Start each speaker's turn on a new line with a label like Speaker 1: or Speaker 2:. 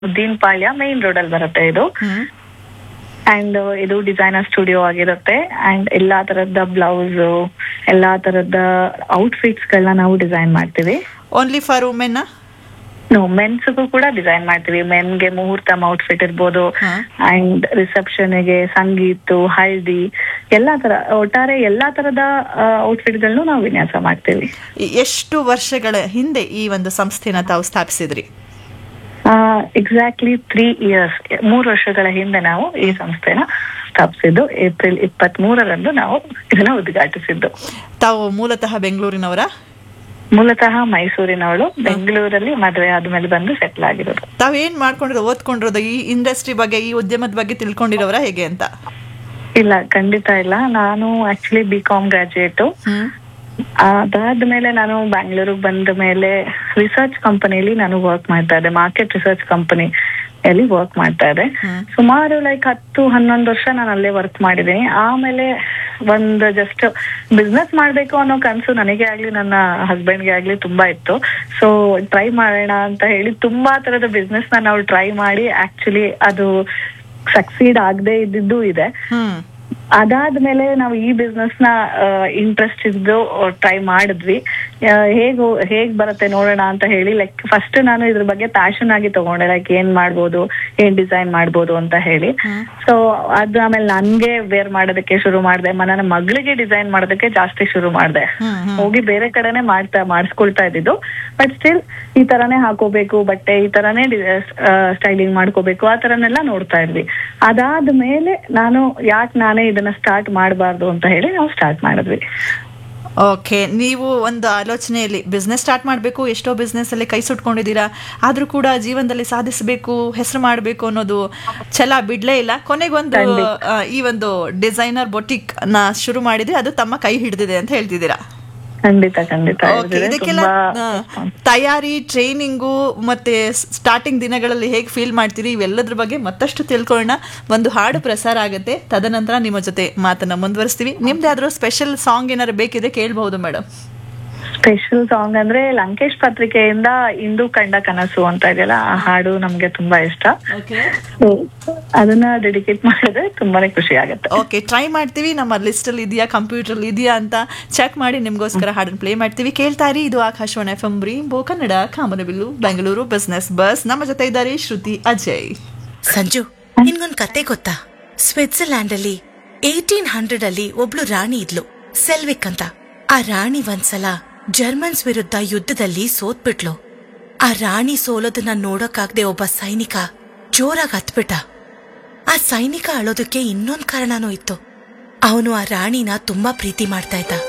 Speaker 1: ಉದ್ದೀನ್ ಪಾಳ್ಯ main road ಅಲ್ಲಿ ಬರುತ್ತೆ ಇದು
Speaker 2: ಹ್ಮ್
Speaker 1: ಅಂಡ್ ಇದು ಡಿಸೈನರ್ ಸ್ಟುಡಿಯೋ ಆಗಿರುತ್ತೆ ಅಂಡ್ ಎಲ್ಲಾ ತರದ ಬ್ಲೌಸ್ ಎಲ್ಲಾ ತರದ ಔಟ್ಫಿಟ್ಸ್ ಗಳನ್ನ ನಾವು ಡಿಸೈನ್ ಮಾಡ್ತೀವಿ
Speaker 2: ಓನ್ಲಿ ಫಾರ್ ವುಮೆನ್
Speaker 1: ನೋ ಮೆನ್ಸ್ಗೂ ಕೂಡ ಡಿಸೈನ್ ಮಾಡ್ತೀವಿ ಮೆನ್ಗೆ ಮುಹೂರ್ತಮ್ ಔಟ್ಫಿಟ್ ಇರ್ಬೋದು
Speaker 2: ಹಾ.
Speaker 1: ಅಂಡ್ ರಿಸೆಪ್ಷನ್ಗೆ ಸಂಗೀತು ಹಲ್ದಿ ಎಲ್ಲಾ ತರ ಒಟ್ಟಾರೆ ಎಲ್ಲಾ ತರದ ಔಟ್ಫಿಟ್ ಗಳನ್ನು ನಾವು ವಿನ್ಯಾಸ ಮಾಡ್ತೀವಿ
Speaker 2: ಎಷ್ಟು ವರ್ಷಗಳ ಹಿಂದೆ ಈ ಒಂದು ಸಂಸ್ಥೆನ ತಾವು ಸ್ಥಾಪಿಸಿದ್ರಿ
Speaker 1: ಎಕ್ಸಾಕ್ಟ್ಲಿ ತ್ರೀ ಇಯರ್ಸ್ ಮೂರು ವರ್ಷಗಳ ಹಿಂದೆ ನಾವು ಈ ಸಂಸ್ಥೆನ ಸ್ಥಾಪಿಸಿದ್ದು ಏಪ್ರಿಲ್ ಇಪ್ಪತ್ತ್ ಮೂರರಂದು ನಾವು ಇದನ್ನ ಉದ್ಘಾಟಿಸಿದ್ದು
Speaker 2: ತಾವು ಮೂಲತಃ ಬೆಂಗಳೂರಿನವರ
Speaker 1: ಮೂಲತಃ ಮೈಸೂರಿನವಳು ಬೆಂಗಳೂರಲ್ಲಿ ಮದುವೆ ಆದ್ಮೇಲೆ ಬಂದು ಸೆಟ್ಲ್ ಆಗಿರೋದು
Speaker 2: ತಾವೇನ್ ಮಾಡ್ಕೊಂಡಿರೋ ಓದ್ಕೊಂಡಿರೋದು ಈ ಇಂಡಸ್ಟ್ರಿ ಬಗ್ಗೆ ಈ ಉದ್ಯಮದ ಬಗ್ಗೆ ತಿಳ್ಕೊಂಡಿರೋರ ಹೇಗೆ ಅಂತ
Speaker 1: ಇಲ್ಲ ಖಂಡಿತ ಇಲ್ಲ ನಾನು actually B com graduate
Speaker 2: hmm
Speaker 1: ಅದಾದ್ಮೇಲೆ ನಾನು ಬ್ಯಾಂಗ್ಳೂರಿಗೆ ಬಂದ ಮೇಲೆ ರಿಸರ್ಚ್ ಕಂಪನಿಯಲ್ಲಿ ನಾನು ವರ್ಕ್ ಮಾಡ್ತಾ ಇದ್ದೆ ಮಾರ್ಕೆಟ್ ರಿಸರ್ಚ್ ಕಂಪನಿ ಅಲ್ಲಿ ವರ್ಕ್ ಮಾಡ್ತಾ ಇದ್ದೆ
Speaker 2: ಹ್ಮ್.
Speaker 1: ಸುಮಾರು ಲೈಕ್ ಹತ್ತು ಹನ್ನೊಂದು ವರ್ಷ ನಾನು ಅಲ್ಲೇ ವರ್ಕ್ ಮಾಡಿದ್ದೀನಿ ಆಮೇಲೆ ಒಂದು ಜಸ್ಟ್ ಬಿಸ್ನೆಸ್ ಮಾಡ್ಬೇಕು ಅನ್ನೋ ಕನ್ಸು ನನಗೆ ಆಗ್ಲಿ ನನ್ನ ಹಸ್ಬೆಂಡ್ಗೆ ಆಗ್ಲಿ ತುಂಬಾ ಇತ್ತು ಸೊ ಟ್ರೈ ಮಾಡೋಣ ಅಂತ ಹೇಳಿ ತುಂಬಾ ತರದ ಬಿಸ್ನೆಸ್ ನ ನಾವು ಟ್ರೈ ಮಾಡಿ ಆಕ್ಚುಲಿ ಅದು ಸಕ್ಸೀಡ್ ಆಗದೆ ಇದ್ದಿದ್ದು ಇದೆ
Speaker 2: ಹ್ಮ್
Speaker 1: ಅದಾದ್ಮೇಲೆ ನಾವು ಈ ಬಿಸ್ನೆಸ್ ನ ಇಂಟ್ರೆಸ್ಟ್ ಇದ್ದು ಟ್ರೈ ಮಾಡಿದ್ವಿ ಆ, ಹೇಗ್ ಹೇಗ್ ಬರುತ್ತೆ ನೋಡೋಣ ಅಂತ ಹೇಳಿ ಲೈಕ್ ಫಸ್ಟ್ ನಾನು ಇದ್ರ ಬಗ್ಗೆ ಪ್ಯಾಷನ್ ಆಗಿ ತಗೊಂಡೆ ಲೈಕ್ ಏನ್ ಮಾಡ್ಬೋದು ಏನ್ ಡಿಸೈನ್ ಮಾಡ್ಬೋದು ಅಂತ ಹೇಳಿ
Speaker 2: ಹ್ಮ್.
Speaker 1: ಸೊ ಅದು ಆಮೇಲೆ ನನ್ಗೆ ವೇರ್ ಮಾಡೋದಕ್ಕೆ ಶುರು ಮಾಡಿದೆ ನನ್ನ ಮಗಳಿಗೆ ಡಿಸೈನ್ ಮಾಡೋದಕ್ಕೆ ಜಾಸ್ತಿ ಶುರು ಮಾಡಿದೆ
Speaker 2: ಹ್ಮ್ ಹ್ಮ್
Speaker 1: ಹೋಗಿ ಬೇರೆ ಕಡೆನೆ ಮಾಡ್ತಾ ಮಾಡಿಸ್ಕೊಳ್ತಾ ಇದ್ದಿದ್ದು ಬಟ್ ಸ್ಟಿಲ್ ಈ ತರಾನೇ ಹಾಕೋಬೇಕು ಬಟ್ಟೆ ಈ ತರಾನೇ ಸ್ಟೈಲಿಂಗ್ ಮಾಡ್ಕೋಬೇಕು ಆ ತರನೆಲ್ಲ ನೋಡ್ತಾ ಇದ್ವಿ ಅದಾದ್ಮೇಲೆ ನಾನು ಯಾಕೆ ನಾನೇ ಇದನ್ನ ಸ್ಟಾರ್ಟ್ ಮಾಡಬಾರ್ದು ಅಂತ ಹೇಳಿ ನಾವು ಸ್ಟಾರ್ಟ್ ಮಾಡಿದ್ವಿ
Speaker 2: ಓಕೆ ನೀವು ಒಂದು ಆಲೋಚನೆಯಲ್ಲಿ ಬಿಸ್ನೆಸ್ ಸ್ಟಾರ್ಟ್ ಮಾಡಬೇಕು ಎಷ್ಟೋ ಬಿಸ್ನೆಸ್ ಅಲ್ಲಿ ಕೈ ಸುಟ್ಕೊಂಡಿದ್ದೀರಾ ಆದ್ರೂ ಕೂಡ ಜೀವನದಲ್ಲಿ ಸಾಧಿಸಬೇಕು ಹೆಸರು ಮಾಡಬೇಕು ಅನ್ನೋದು ಛಲ ಬಿಡ್ಲೇ ಇಲ್ಲ ಕೊನೆಗೊಂದು ಆ, ಈ ಒಂದು ಡಿಸೈನರ್ ಬೊಟಿಕ್ ನ ಶುರು ಮಾಡಿದ್ರೆ ಅದು ತಮ್ಮ ಕೈ ಹಿಡಿದಿದೆ ಅಂತ ಹೇಳ್ತಿದ್ದೀರಾ
Speaker 1: ಖಂಡಿತ ಖಂಡಿತ
Speaker 2: ಓಕೆ
Speaker 1: ಇದ್ರೆ
Speaker 2: ಇದಕ್ಕೆಲ್ಲ
Speaker 1: ತುಂಬಾ
Speaker 2: ಆ, ತಯಾರಿ ಟ್ರೈನಿಂಗು ಮತ್ತೆ ಸ್ಟಾರ್ಟಿಂಗ್ ದಿನಗಳಲ್ಲಿ ಹೇಗೆ ಫೀಲ್ ಮಾಡ್ತೀರಿ ಇವೆಲ್ಲದ್ರ ಬಗ್ಗೆ ಮತ್ತಷ್ಟು ತಿಳ್ಕೊಳ್ಳೋಣ ಒಂದು ಹಾಡು ಪ್ರಸಾರ ಆಗುತ್ತೆ ತದನಂತರ ನಿಮ್ಮ ಜೊತೆ ಮಾತನ್ನ ಮುಂದುವರಿಸ್ತೀವಿ ನಿಮ್ದು ಯಾವ್ದಾದ್ರು ಸ್ಪೆಷಲ್ ಸಾಂಗ್ ಏನಾದ್ರು ಬೇಕಿದೆ ಕೇಳಬಹುದು ಮೇಡಮ್
Speaker 1: ಸ್ಪೆಷಲ್ ಸಾಂಗ್ ಅಂದ್ರೆ ಲಂಕೇಶ್ ಪತ್ರಿಕೆಯಿಂದ ಇಂದು ಕಂಡ ಕನಸು ಅಂತ ಇದೆಯಲ್ಲ ಆ ಹಾಡು ನಮ್ಗೆ ತುಂಬಾ ಇಷ್ಟ So, ಅದನ್ನ ಡೆಡಿಕೇಟ್ ಮಾಡಿದ್ರೆ ತುಂಬಾನೇ ಖುಷಿ ಆಗುತ್ತೆ
Speaker 2: ಓಕೆ ಟ್ರೈ ಮಾಡ್ತೀವಿ ನಮ್ಮ ಲಿಸ್ಟ್ ಅಲ್ಲಿ ಇದೆಯಾ ಕಂಪ್ಯೂಟರ್ ಇದೆಯಾ ಅಂತ ಚೆಕ್ ಮಾಡಿ ನಿಮ್ಗೋಸ್ಕರ ಹಾಡನ್ನು ಪ್ಲೇ ಮಾಡ್ತೀವಿ ಕೇಳ್ತಾ ಇರಿ ಇದು ಆಕಾಶವಾಣಿ ಎಫ್ ಎಂ ಬೋ ಕನ್ನಡ ಕಾಮನಬಿಲ್ಲು ಬೆಂಗಳೂರು ಬಿಸ್ನೆಸ್ ಬಸ್ ನಮ್ಮ ಜೊತೆ ಇದ್ದಾರೆ ಶ್ರುತಿ ಅಜಯ್
Speaker 3: ಸಂಜು ನಿನ್ಗೊಂದ್ ಕತೆ ಗೊತ್ತಾ ಸ್ವಿಟ್ಜರ್ಲ್ಯಾಂಡ್ ಅಲ್ಲಿ ಏಟೀನ್ ಹಂಡ್ರೆಡ್ ಅಲ್ಲಿ ಒಬ್ಳು ರಾಣಿ ಇದ್ಲು ಸೆಲ್ವಿಕ್ ಅಂತ ಆ ರಾಣಿ ಒಂದ್ಸಲ ಜರ್ಮನ್ಸ್ ವಿರುದ್ಧ ಯುದ್ಧದಲ್ಲಿ ಸೋತ್ಬಿಟ್ಲು ಆ ರಾಣಿ ಸೋಲೋದನ್ನ ನೋಡೋಕಾಗ್ದೆ ಒಬ್ಬ ಸೈನಿಕ ಜೋರಾಗಿ ಹತ್ಬಿಟ್ಟ ಆ ಸೈನಿಕ ಅಳೋದಕ್ಕೆ ಇನ್ನೊಂದ್ ಕಾರಣನೂ ಇತ್ತು ಅವನು ಆ ರಾಣಿನ ತುಂಬಾ ಪ್ರೀತಿ ಮಾಡ್ತಾ ಇದ್ದ